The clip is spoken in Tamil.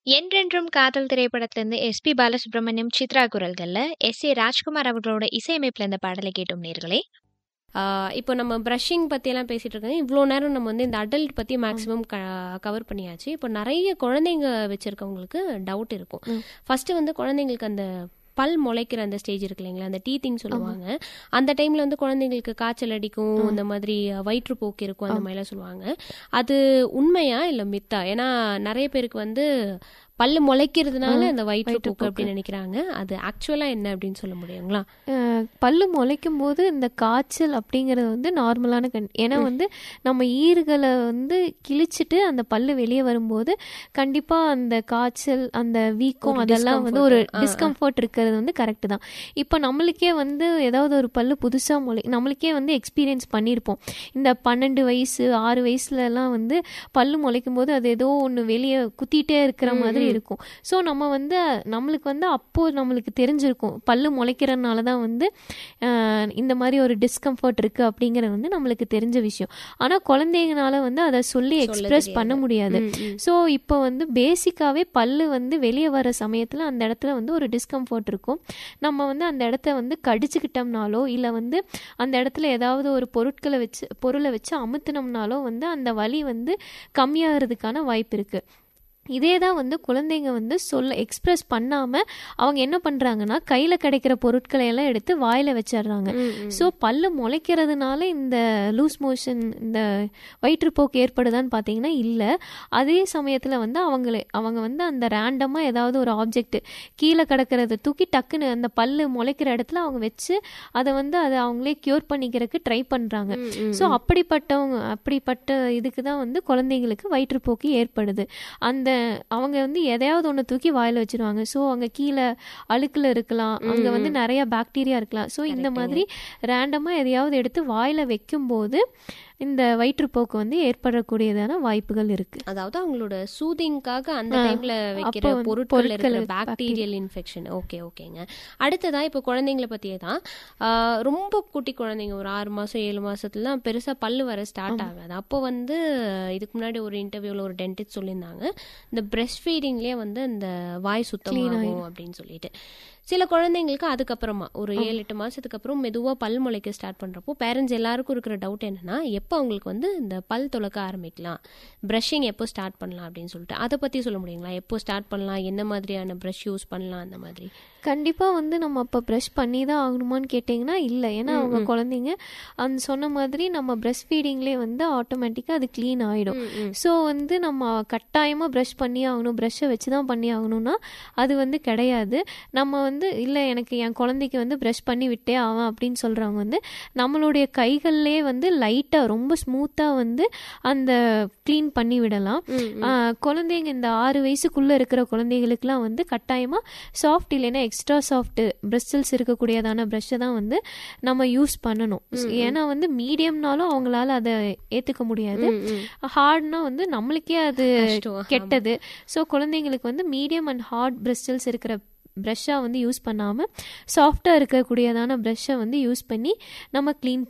என்றென்றும் காதல் திரைப்படத்திலிருந்து எஸ்பி பாலசுப்ரமணியம் சித்ரா குரல்கள்ல எஸ் ஏ ராஜ்குமார் அவர்களோட இசையமைப்புல இந்த பாடலை கேட்டோம் நேர்களே ஆஹ் இப்போ நம்ம ப்ரஷிங் பற்றியெல்லாம் பேசிகிட்டு இருக்கோம் இவ்வளோ நேரம் நம்ம வந்து இந்த அடல்ட் பற்றி மேக்ஸிமம் க கவர் பண்ணியாச்சு இப்போ நிறைய குழந்தைங்க வச்சுருக்கவங்களுக்கு டவுட் இருக்கும் ம். ஃபஸ்ட்டு வந்து குழந்தைங்களுக்கு அந்த பல் முளைக்கிற அந்த ஸ்டேஜ் இருக்கு இல்லைங்களா அந்த டீத்திங் சொல்லுவாங்க அந்த டைமில் வந்து குழந்தைங்களுக்கு காய்ச்சல் அடிக்கும் இந்த மாதிரி வயிற்றுப்போக்கு இருக்கும் அந்த மாதிரிலாம் சொல்லுவாங்க அது உண்மையா இல்லை மித்தா ஏன்னா நிறைய பேருக்கு வந்து பல்லு முளைக்கிறதுனால இந்த வயிற்றுப்போக்கு அப்படின்னு நினைக்கிறாங்க அது ஆக்சுவலாக என்ன அப்படின்னு சொல்ல முடியுங்களா அஹ் பல்லு முளைக்கும் போது இந்த காய்ச்சல் அப்படிங்கிறது வந்து நார்மலான கண் ஏன்னா வந்து நம்ம ஈறுகளை வந்து கிழிச்சிட்டு அந்த பல்லு வெளியே வரும்போது கண்டிப்பா அந்த காய்ச்சல் அந்த வீக்கம் ஒரு அதெல்லாம் வந்து ஒரு discomfort. ஆ, ஆ. டிஸ்கம்ஃபர்ட் இருக்கிறது வந்து கரெக்ட் தான் இப்போ நம்மளுக்கே வந்து ஏதாவது ஒரு பல்லு புதுசா முளை நம்மளுக்கே வந்து எக்ஸ்பீரியன்ஸ் பண்ணியிருப்போம் இந்த பன்னெண்டு வயசு ஆறு வயசுல எல்லாம் வந்து பல்லு முளைக்கும் போது அது ஏதோ ஒன்று வெளியே குத்திட்டே இருக்கிற மாதிரி இருக்கும் ஸோ நம்ம வந்து நம்மளுக்கு வந்து அப்போ நம்மளுக்கு தெரிஞ்சிருக்கும் பல்லு முளைக்கிறதுனால தான் வந்து ஆஹ், இந்த மாதிரி ஒரு டிஸ்கம்ஃபர்ட் இருக்கு அப்படிங்கிறது வந்து நம்மளுக்கு தெரிஞ்ச விஷயம் ஆனால் குழந்தைங்கனால வந்து அதை சொல்லி எக்ஸ்பிரஸ் பண்ண முடியாது ம், ம். ஸோ இப்போ வந்து பேசிக்காவே பல்லு வந்து வெளியே வர சமயத்தில் அந்த இடத்துல வந்து ஒரு டிஸ்கம்ஃபர்ட் இருக்கும் நம்ம வந்து அந்த இடத்த வந்து கடிச்சுக்கிட்டோம்னாலோ இல்லை வந்து அந்த இடத்துல ஏதாவது ஒரு பொருட்களை வச்சு பொருளை வச்சு அமுத்துனோம்னாலோ வந்து அந்த வலி வந்து கம்மியாகிறதுக்கான வாய்ப்பு இருக்குது இதே தான் வந்து குழந்தைங்க வந்து சொல்ல எக்ஸ்பிரஸ் பண்ணாமல் அவங்க என்ன பண்ணுறாங்கன்னா கையில் கிடைக்கிற பொருட்களை எல்லாம் எடுத்து வாயில் வச்சிடுறாங்க ம், ம். ஸோ பல்லு முளைக்கிறதுனால இந்த லூஸ் மோஷன் இந்த வயிற்றுப்போக்கு ஏற்படுதான்னு பார்த்தீங்கன்னா இல்லை அதே சமயத்தில் வந்து அவங்களே அவங்க வந்து அந்த ரேண்டமாக ஏதாவது ஒரு ஆப்ஜெக்ட் கீழே கிடக்கிறத தூக்கி டக்குன்னு அந்த பல்லு முளைக்கிற இடத்துல அவங்க வச்சு அதை வந்து அதை அவங்களே க்யூர் பண்ணிக்கிறதுக்கு ட்ரை பண்ணுறாங்க ம், ம், ஸோ அப்படிப்பட்டவங்க அப்படிப்பட்ட இதுக்கு தான் வந்து குழந்தைங்களுக்கு வயிற்றுப்போக்கு ஏற்படுது அந்த அவங்க வந்து எதையாவது ஒன்று தூக்கி வாயில் வச்சிருவாங்க ஸோ அங்கே கீழே அழுக்கில் இருக்கலாம் அங்கே வந்து நிறைய பாக்டீரியா இருக்கலாம் ஸோ இந்த மாதிரி ரேண்டமாக எதையாவது எடுத்து வாயில் வைக்கும்போது இந்த வயிற்றுப்போக்கு வந்து ஏற்படக்கூடியதான வாய்ப்புகள் இருக்கு அதாவது அவங்களோட சூதிங்காக அந்த ஆ, டைம்ல வைக்கிற அப்போ வந்து பொருட்கள் பொருட்கள் இருக்கிற இருக்கு, பாக்டீரியல் இன்ஃபெக்ஷன் ஓகே ஓகேங்க அடுத்ததா இப்போ குழந்தைங்கள பத்தியே தான் ஆ, ரொம்ப குட்டி குழந்தைங்க ஒரு ஆறு மாசம் ஏழு மாசத்துலலாம் பெருசா பல்லு வர ஸ்டார்ட் ஆகாது அப்போ வந்து இதுக்கு முன்னாடி ஒரு இன்டர்வியூல ஒரு டென்டிஸ்ட் சொல்லியிருந்தாங்க இந்த பிரஸ்ட் ஃபீடிங்லேயே வந்து அந்த வாய் சுத்தமாகும் அப்படின்னு சொல்லிட்டு சில குழந்தைங்களுக்கு அதுக்கப்புறமா ஒரு ஏழு எட்டு மாசத்துக்கு அப்புறம் மெதுவா பல் முளைக்க ஸ்டார்ட் பண்றப்போ பேரண்ட்ஸ் எல்லாருக்கும் இருக்கிற டவுட் என்னன்னா எப்போ அவங்களுக்கு வந்து இந்த பல் துளக்க ஆரம்பிக்கலாம் ப்ரஷிங் எப்போ ஸ்டார்ட் பண்ணலாம் அப்படின்னு சொல்லிட்டு அதை பத்தி சொல்ல முடியுங்களா எப்போ ஸ்டார்ட் பண்ணலாம் என்ன மாதிரியான ப்ரஷ் யூஸ் பண்ணலாம் அந்த மாதிரி கண்டிப்பா வந்து நம்ம அப்போ ப்ரஷ் பண்ணி தான் ஆகணுமான்னு கேட்டிங்கன்னா இல்லை ஏன்னா அவங்க குழந்தைங்க அந்த சொன்ன மாதிரி நம்ம பிரஸ்ட் ஃபீடிங்லேயே வந்து ஆட்டோமேட்டிக்காக அது க்ளீன் ஆகிடும் ஸோ வந்து நம்ம கட்டாயமாக ப்ரஷ் பண்ணி ஆகணும் ப்ரஷ்ஷை வச்சு தான் பண்ணி ஆகணும்னா அது வந்து கிடையாது நம்ம வந்து இல்லை எனக்கு என் குழந்தைக்கு வந்து ப்ரஷ் பண்ணி விட்டே ஆவேன் அப்படின்னு சொல்கிறவங்க வந்து நம்மளுடைய கைகள்லே வந்து லைட்டாக ரொம்ப ஸ்மூத்தாக வந்து அந்த க்ளீன் பண்ணி விடலாம் ஆஹ் குழந்தைங்க இந்த ஆறு வயசுக்குள்ளே இருக்கிற குழந்தைகளுக்குலாம் வந்து கட்டாயமாக சாஃப்ட் இல்லைன்னா எக்ஸ்ட்ரா சாஃப்ட் பிரிஸ்டல்ஸ் இருக்கக்கூடியதான ப்ரஷ்ஷை தான் வந்து நம்ம யூஸ் பண்ணணும் ஏன்னா வந்து மீடியம்னாலும் அவங்களால அதை ஏற்றுக்க முடியாது ஹார்ட்னா வந்து நம்மளுக்கே அது கஷ்டம், ஆமா. கெட்டது ஸோ குழந்தைங்களுக்கு வந்து மீடியம் அண்ட் ஹார்ட் பிரிஸ்டல்ஸ் இருக்கிற ப்ரஷ்ஷாக வந்து யூஸ் பண்ணாமல் சாஃப்டாக இருக்கக்கூடியதான ப்ரஷ்ஷை வந்து யூஸ் பண்ணி நம்ம க்ளீன்